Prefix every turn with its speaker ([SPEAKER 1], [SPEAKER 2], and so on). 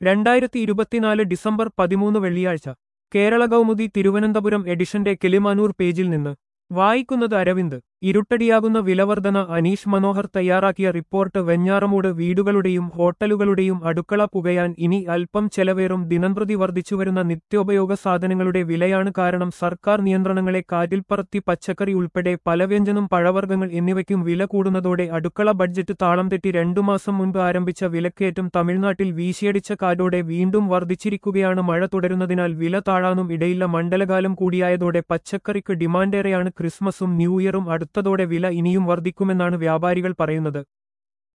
[SPEAKER 1] രണ്ടായിരത്തി ഇരുപത്തിനാല് ഡിസംബർ പതിമൂന്ന് വെള്ളിയാഴ്ച കേരള കൗമുദി തിരുവനന്തപുരം എഡിഷന്റെ കിളിമാനൂർ പേജിൽ നിന്ന് വായിക്കുന്നത് അരവിന്ദ് ഇരുട്ടടിയാകുന്ന വിലവർധന അനീഷ് മനോഹർ തയ്യാറാക്കിയ റിപ്പോർട്ട് വെഞ്ഞാറമൂട് വീടുകളുടെയും ഹോട്ടലുകളുടെയും അടുക്കള പുകയാൻ ഇനി അല്പം ചെലവേറും ദിനംപ്രതി വർദ്ധിച്ചുവരുന്ന നിത്യോപയോഗ സാധനങ്ങളുടെ വിലയാണ് കാരണം സർക്കാർ നിയന്ത്രണങ്ങളെ കാറ്റിൽ പറത്തി പച്ചക്കറി ഉൾപ്പെടെ പലവ്യഞ്ജനം പഴവർഗ്ഗങ്ങൾ എന്നിവയ്ക്കും വില കൂടുന്നതോടെ അടുക്കള ബഡ്ജറ്റ് താളം തെറ്റി രണ്ടു മാസം മുൻപ് ആരംഭിച്ച വിലക്കയറ്റം തമിഴ്നാട്ടിൽ വീശിയടിച്ച കാറ്റോടെ വീണ്ടും വർദ്ധിച്ചിരിക്കുകയാണ് മഴ തുടരുന്നതിനാൽ വില താഴാനും ഇടയില്ല മണ്ഡലകാലം കൂടിയായതോടെ പച്ചക്കറിക്ക് ഡിമാൻഡേറെയാണ് ക്രിസ്മസും ന്യൂ ഇയറും അടുത്തതോടെ വില ഇനിയും വർദ്ധിക്കുമെന്നാണ് വ്യാപാരികൾ പറയുന്നത്